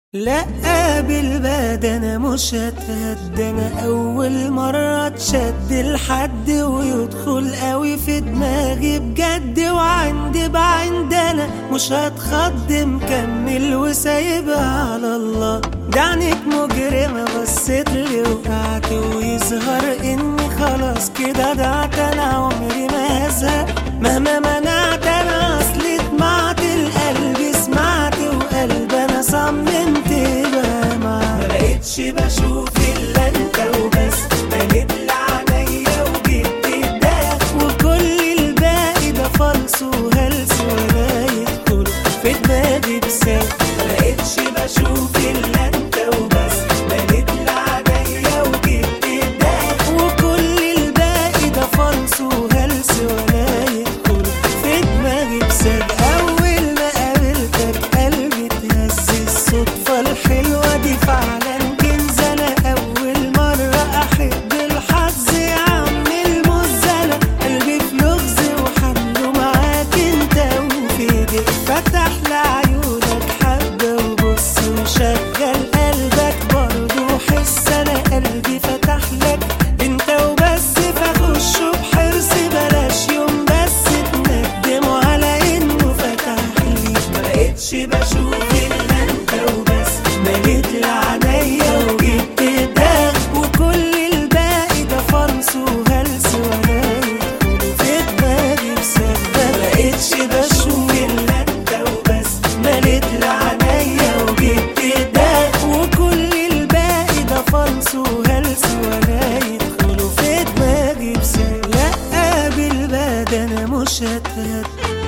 لا بالباد انا مش هتهد انا اول مرة اتشد لحد ويدخل قوي في دماغي بجد وعندي بعند انا مش هتخض مكمل وسايبها على الله دعنك مجرمة بصيت لي وقعت ويظهر اني خلاص كده ضعت انا عمري ما هزهق مهما منعت انا اصلي طمعت القلب سمعت وقلب انا صممت بقى معاك مبقتش بشوف الا انت وبس مليت لعنيا وجبت الداخ وكل الباقي ده فلس وهلس ولا يدخل في دماغي بساق مبقتش بشوف الا انت وبس مليت لعنيا وجبت الداخ وكل الباقي ده فلس وهلس ولا يدخل في دماغي بساق اول ما قابلتك قلبي اتهز الصدفة الحلوة دي فعلا كنز انا اول مرة احب الحظ يا عم المزلة قلبي في لغز وحمله معاك انت وفي ايديك فتح لعيونك حبة وبص وشغل قلبك برضه حس انا قلبي فتح لك انت وبس فخشه بحرص بلاش يوم بس تندم على انه فتح لي مبقتش بشوف الا انت وبس مليت لعنيا وجبت ده وكل الباقي ده فرص وهلس ولا يدخل في دماغي بسبب مبقتش بشوف الا انت وبس مليت لعنيا وجبت ده وكل الباقي ده فرص وهلس ولا يدخلوا في دماغي بسبب لا بالباد انا مش هتهد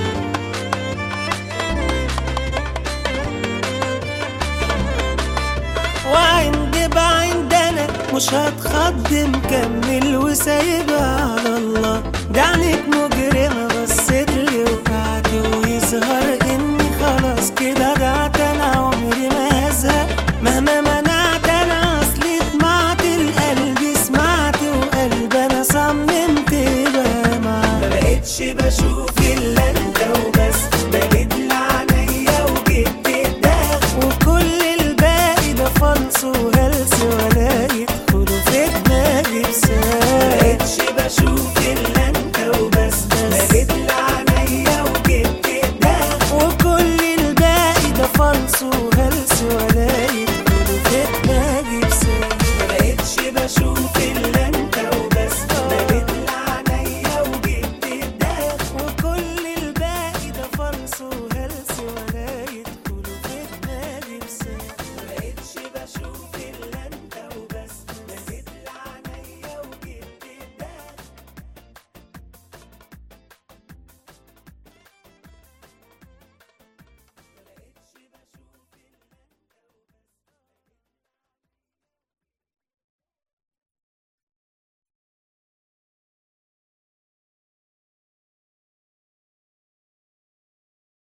وعند بعند انا مش هتخض مكمل وسايبها على الله دعنك مجرمة بصيت لي وقعت ويظهر اني خلاص كده ضعت انا عمري ما هزهق مهما منعت انا اصلي طمعت القلب سمعت وقلب انا صممت بقى معاك مبقتش بشوف الا انت وبس بقيت لعنيا وجبت الداخ وكل الباقي ده فلس وهلس ولا يدخلوا في دماغي بساق مبقتش بشوف الا انت وبس بقيت لعنيا وجبت الداخ وكل الباقي ده فلس وهلس ولا يدخلوا في دماغي بساق مبقتش بشوف الا انت وبس بقيت لعنيا وجبت الداخ وكل الباقي ده فلس